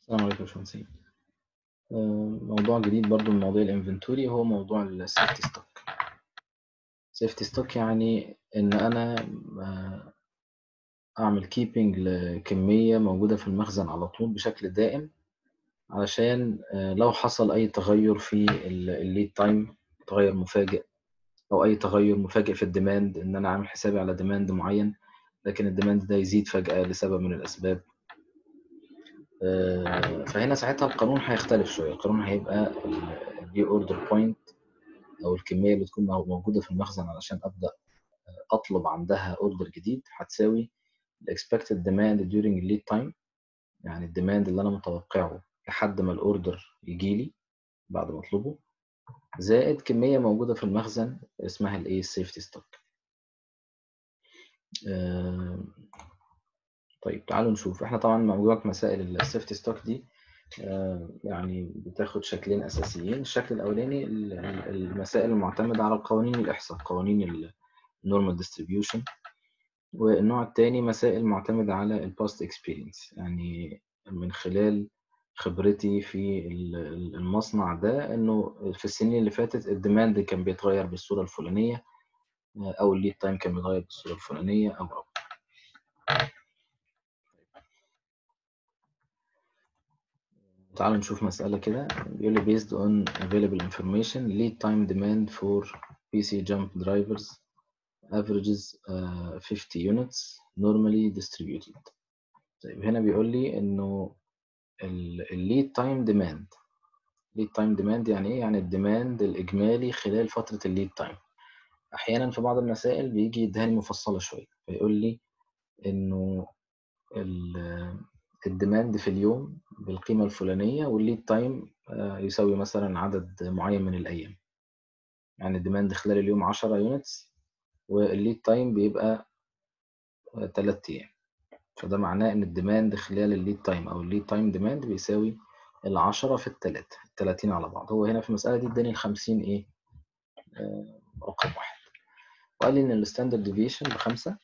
السلام عليكم يا باشمهندسين آه، موضوع جديد برضو من مواضيع الانفنتوري هو موضوع السيفتي ستوك سيفتي ستوك يعني ان انا آه، اعمل كيبنج لكمية موجودة في المخزن على طول بشكل دائم علشان آه، لو حصل اي تغير في الليد تايم تغير مفاجئ او اي تغير مفاجئ في الديماند ان انا عامل حسابي على ديماند معين لكن الديماند ده يزيد فجأة لسبب من الاسباب آه، فهنا ساعتها القانون هيختلف شوية القانون هيبقى الري اوردر بوينت او الكمية اللي تكون موجودة في المخزن علشان ابدأ اطلب عندها اوردر جديد هتساوي expected demand during lead time يعني الديماند اللي انا متوقعه لحد ما الاوردر يجي لي بعد ما اطلبه زائد كمية موجودة في المخزن اسمها الايه السيفتي ستوك طيب تعالوا نشوف احنا طبعا مجموعة مسائل السيفتي ستوك دي آه، يعني بتاخد شكلين اساسيين الشكل الاولاني المسائل المعتمدة على القوانين الاحصاء قوانين النورمال ديستريبيوشن والنوع الثاني مسائل معتمدة على الباست اكسبيرينس يعني من خلال خبرتي في المصنع ده انه في السنين اللي فاتت الديماند كان بيتغير بالصورة الفلانية او الليد تايم كان بيتغير بالصورة الفلانية او او تعالوا نشوف مسألة كده بيقول لي based on available information lead time demand for PC jump drivers averages uh, 50 units normally distributed طيب هنا بيقول لي انه الليد تايم ديماند ليد تايم ديماند يعني ايه يعني الديماند الاجمالي خلال فتره الليد تايم احيانا في بعض المسائل بيجي يدهني مفصله شويه فيقول لي انه الديماند في اليوم بالقيمه الفلانيه والليد تايم يساوي مثلا عدد معين من الايام يعني الديماند خلال اليوم 10 يونتس والليد تايم بيبقى 3 ايام فده معناه ان الديماند خلال الليد تايم او الليد تايم ديماند بيساوي العشرة في التلاتة التلاتين على بعض هو هنا في المسألة دي اداني الخمسين ايه آه رقم واحد وقال لي ان الستاندرد ديفيشن بخمسة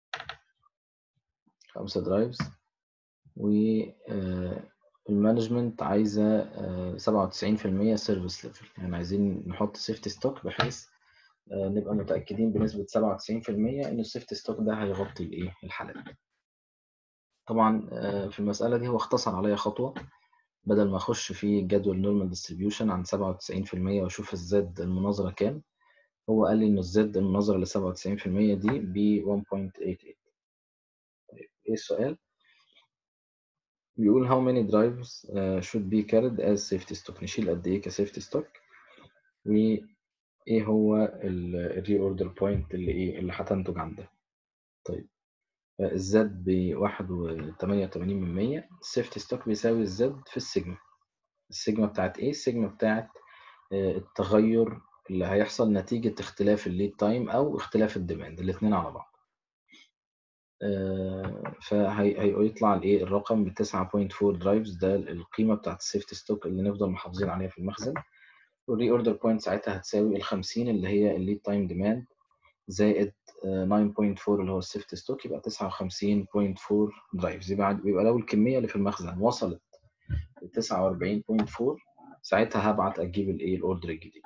خمسة درايفز و المانجمنت عايزة سبعة وتسعين في المية سيرفيس ليفل يعني عايزين نحط سيفتي ستوك بحيث نبقى متأكدين بنسبة سبعة وتسعين في المية إن السيفتي ستوك ده هيغطي الإيه الحالات طبعا في المسألة دي هو اختصر عليا خطوة بدل ما أخش في جدول نورمال ديستريبيوشن عن 97% وأشوف الزد المناظرة كام هو قال لي إن الزد المناظرة ل 97% دي ب 1.88 طيب إيه السؤال؟ بيقول how many drives uh, should be carried as safety stock نشيل قد إيه كسيفتي ستوك وإيه هو الري اوردر بوينت اللي إيه اللي هتنتج عن ده طيب الزد بواحد وتمانية وتمانين من مية السيفتي ستوك بيساوي الزد في السيجما السيجما بتاعت ايه؟ السيجما بتاعت التغير اللي هيحصل نتيجة اختلاف الليد تايم أو اختلاف الديماند الاتنين على بعض فهيطلع الايه الرقم ب 9.4 درايفز ده القيمة بتاعت السيفتي ستوك اللي نفضل محافظين عليها في المخزن والري اوردر بوينت ساعتها هتساوي ال 50 اللي هي الليد تايم ديماند زائد 9.4 اللي هو السيفتي ستوك يبقى 59.4 درايفز يبقى بيبقى لو الكميه اللي في المخزن وصلت ل 49.4 ساعتها هبعت اجيب الايه الاوردر الجديد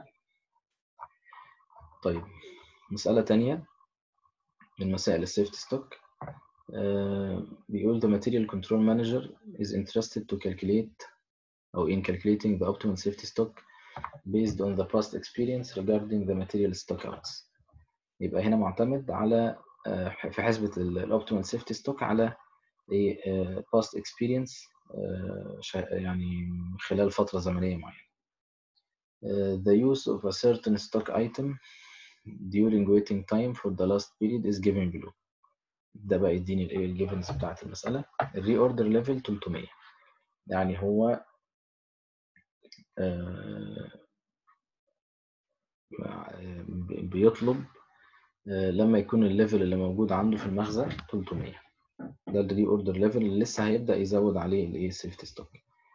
طيب مساله تانية من مسائل السيفتي ستوك بيقول the material control manager is interested to calculate أو in calculating the optimal safety stock based on the past experience regarding the material stockouts يبقى هنا معتمد على في حسبة الاوبتيمال سيفتي ستوك على باست اكسبيرينس يعني خلال فترة زمنية معينة. The use of a certain stock item during waiting time for the last period is given below. ده بقى يديني الايه الجيفنز بتاعت المسألة. الري اوردر ليفل 300 يعني هو بيطلب لما يكون الليفل اللي موجود عنده في المخزن 300 ده الري اوردر ليفل اللي لسه هيبدا يزود عليه الايه السيفتي ستوك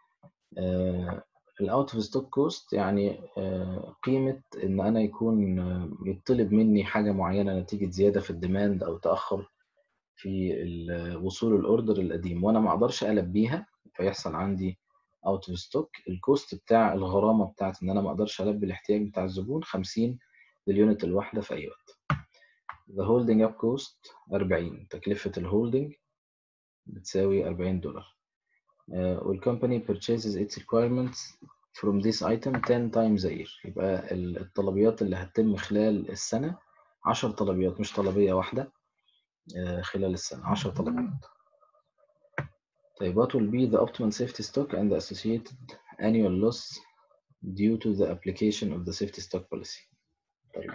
الاوت اوف ستوك كوست يعني آه قيمه ان انا يكون آه يطلب مني حاجه معينه نتيجه زياده في الديماند او تاخر في وصول الاوردر القديم وانا ما اقدرش البيها فيحصل عندي اوت اوف ستوك الكوست بتاع الغرامه بتاعت ان انا ما اقدرش البي الاحتياج بتاع الزبون 50 لليونت الواحده في اي وقت the holding up cost 40 تكلفه الهولدنج بتساوي 40 دولار uh, والcompany purchases its requirements from this item 10 times a year يبقى الطلبيات اللي هتتم خلال السنة 10 طلبيات مش طلبية واحدة خلال السنة 10 طلبيات طيب what will be the optimal safety stock and the associated annual loss due to the application of the safety stock policy طيب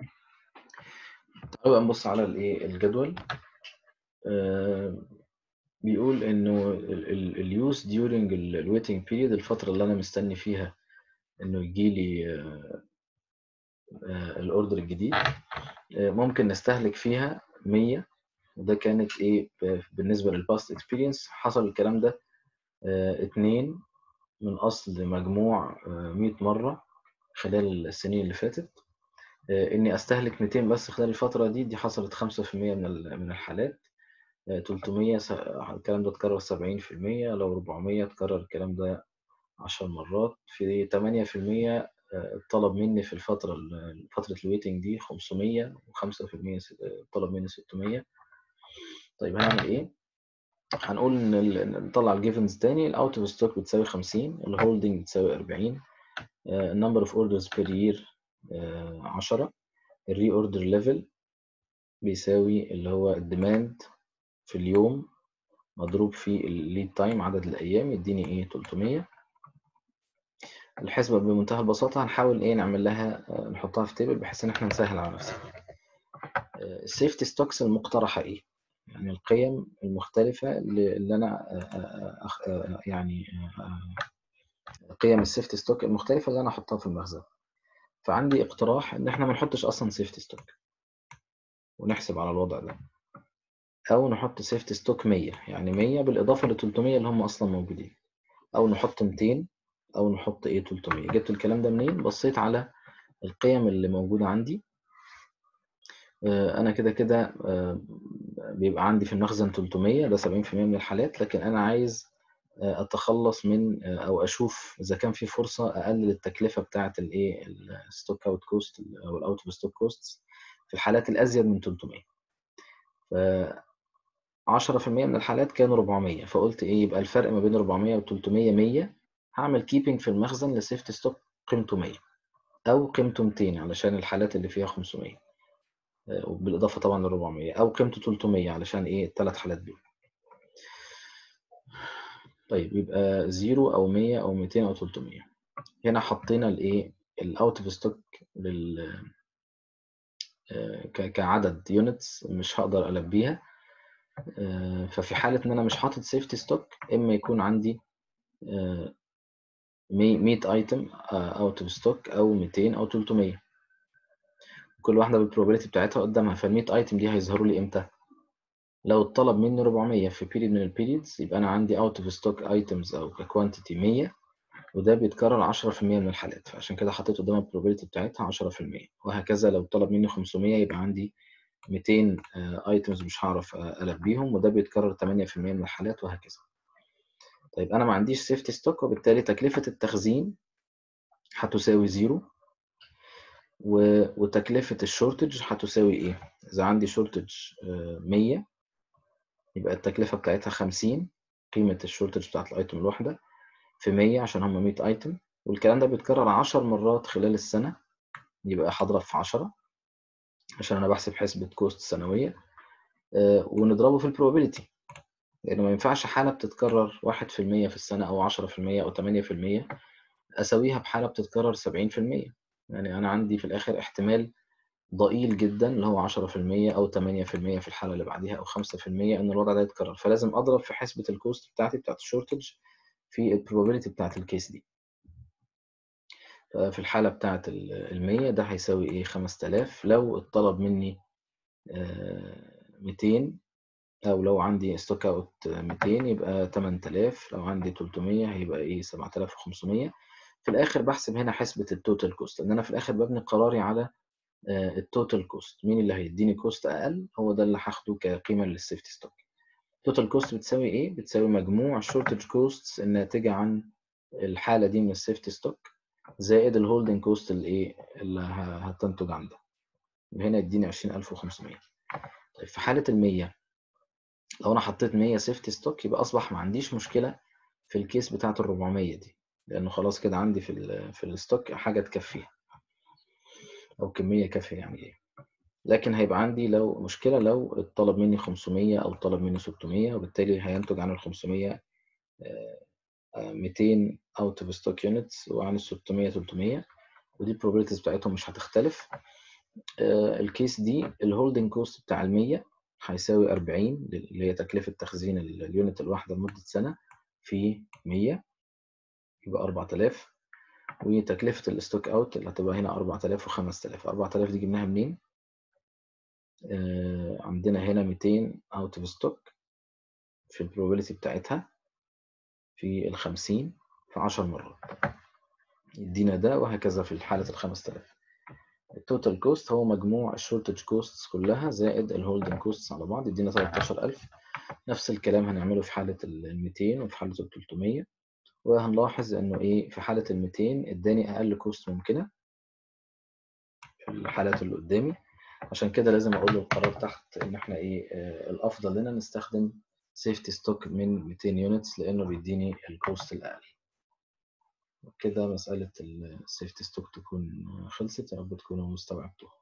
تعالوا نبص على الايه الجدول آه بيقول انه اليوز during الويتنج بيريد الفتره اللي انا مستني فيها انه يجي لي الاوردر الجديد ممكن نستهلك فيها 100 وده كانت ايه بالنسبه للباست اكسبيرينس حصل الكلام ده اتنين من اصل مجموع 100 مره خلال السنين اللي فاتت اني استهلك 200 بس خلال الفتره دي دي حصلت 5% من من الحالات 300 الكلام ده اتكرر 70% لو 400 اتكرر الكلام ده 10 مرات في 8% طلب مني في الفترة فترة الويتنج دي 500 و5% طلب مني 600 طيب هنعمل ايه؟ هنقول ان نطلع الجيفنز تاني الاوت اوف ستوك بتساوي 50 الهولدنج بتساوي 40 النمبر اوف اوردرز بير يير 10 الري اوردر ليفل بيساوي اللي هو الديماند في اليوم مضروب في الليد تايم عدد الايام يديني ايه 300 الحسبه بمنتهى البساطه هنحاول ايه نعمل لها نحطها في تيبل بحيث ان احنا نسهل على نفسنا السيفتي ستوكس المقترحه ايه يعني القيم المختلفه اللي انا يعني قيم السيفتي ستوك المختلفه اللي انا احطها في المخزن فعندي اقتراح ان احنا ما نحطش اصلا سيفتي ستوك ونحسب على الوضع ده او نحط سيفتي ستوك 100 يعني 100 بالاضافه ل 300 اللي هم اصلا موجودين او نحط 200 او نحط ايه 300 جبت الكلام ده منين بصيت على القيم اللي موجوده عندي انا كده كده بيبقى عندي في المخزن 300 ده 70% من الحالات لكن انا عايز اتخلص من او اشوف اذا كان في فرصه اقلل التكلفه بتاعه الايه الستوك اوت كوست او الاوت اوف ستوك كوست في الحالات الازيد من 300 ف 10% من الحالات كانوا 400 فقلت ايه يبقى الفرق ما بين 400 و 300 100 هعمل كيبنج في المخزن لسيفتي ستوك قيمته 100 او قيمته 200 علشان الحالات اللي فيها 500 بالاضافه طبعا ل 400 او قيمته 300 علشان ايه الثلاث حالات دول طيب يبقى 0 او 100 او 200 او 300 هنا حطينا الايه الاوت اوف ستوك لل كعدد يونتس مش هقدر البيها ففي حالة إن أنا مش حاطط سيفتي ستوك إما يكون عندي 100 ايتم اوت اوف ستوك أو 200 أو 300 كل واحدة بالبروبابيلتي بتاعتها قدامها فال 100 ايتم دي هيظهروا لي إمتى؟ لو اتطلب مني 400 في بيريد من البيريدز يبقى أنا عندي اوت اوف ستوك ايتمز أو ككوانتيتي 100 وده بيتكرر 10% من الحالات فعشان كده حطيت قدام البروبابيلتي بتاعتها 10% وهكذا لو طلب مني 500 يبقى عندي 200 ايتمز مش هعرف البيهم وده بيتكرر 8% من الحالات وهكذا طيب انا ما عنديش سيفتي ستوك وبالتالي تكلفه التخزين هتساوي زيرو و... وتكلفه الشورتج هتساوي ايه اذا عندي شورتج 100 يبقى التكلفه بتاعتها 50 قيمه الشورتج بتاعت الايتم الواحده في 100 عشان هم 100 ايتم والكلام ده بيتكرر 10 مرات خلال السنه يبقى هضرب في 10 عشان انا بحسب حسبة كوست سنوية أه ونضربه في البروبابيلتي لانه ما ينفعش حالة بتتكرر 1% في السنة او 10% او 8% اسويها بحالة بتتكرر 70% يعني انا عندي في الاخر احتمال ضئيل جدا اللي هو 10% او 8% في الحالة اللي بعديها او 5% ان الوضع ده يتكرر فلازم اضرب في حسبة الكوست بتاعتي بتاعت الشورتج في البروبابيلتي بتاعت الكيس دي في الحالة بتاعة المية ده هيساوي ايه 5000 لو اتطلب مني 200 أو لو عندي ستوك اوت 200 يبقى 8000 لو عندي 300 هيبقى ايه 7500 في الآخر بحسب هنا حسبة التوتال كوست لأن أنا في الآخر ببني قراري على التوتال كوست مين اللي هيديني كوست أقل هو ده اللي هاخده كقيمة للسيفتي ستوك التوتال كوست بتساوي ايه؟ بتساوي مجموع الشورتج كوستس الناتجة عن الحاله دي من السيفتي ستوك زائد الهولدنج كوست اللي ايه اللي ه- هتنتج عندها هنا يديني 20500 طيب في حاله ال 100 لو انا حطيت 100 سيفتي ستوك يبقى اصبح ما عنديش مشكله في الكيس بتاعه ال 400 دي لانه خلاص كده عندي في ال في الستوك حاجه تكفيها او كميه كافيه يعني ايه لكن هيبقى عندي لو مشكله لو اتطلب مني 500 او طلب مني 600 وبالتالي هينتج عن ال 500 آه، آه، 200 اوت اوف ستوك يونتس وعن ال 600 300 ودي البروبابيلتيز بتاعتهم مش هتختلف آه، الكيس دي الهولدنج كوست بتاع ال 100 هيساوي 40 اللي هي تكلفة تخزين ال- اليونت الواحدة لمدة سنة في 100 يبقى 4000 وتكلفة الستوك اوت اللي هتبقى هنا 4000 و5000 4000 دي جبناها منين؟ آه، عندنا هنا 200 اوت اوف ستوك في البروبابيلتي بتاعتها في ال 50 في 10 مرات يدينا ده وهكذا في حالة ال 5000 التوتال كوست هو مجموع الشورتج كوستس كلها زائد الهولدنج كوستس على بعض يدينا 13000 نفس الكلام هنعمله في حالة ال 200 وفي حالة ال 300 وهنلاحظ انه ايه في حالة ال 200 اداني اقل كوست ممكنة في الحالات اللي قدامي عشان كده لازم اقول القرار تحت ان احنا ايه آه الافضل لنا نستخدم سيفتي ستوك من 200 يونتس لانه بيديني الكوست الاقل كده مسألة السيفتي ستوك تكون خلصت يا رب تكونوا استوعبتوها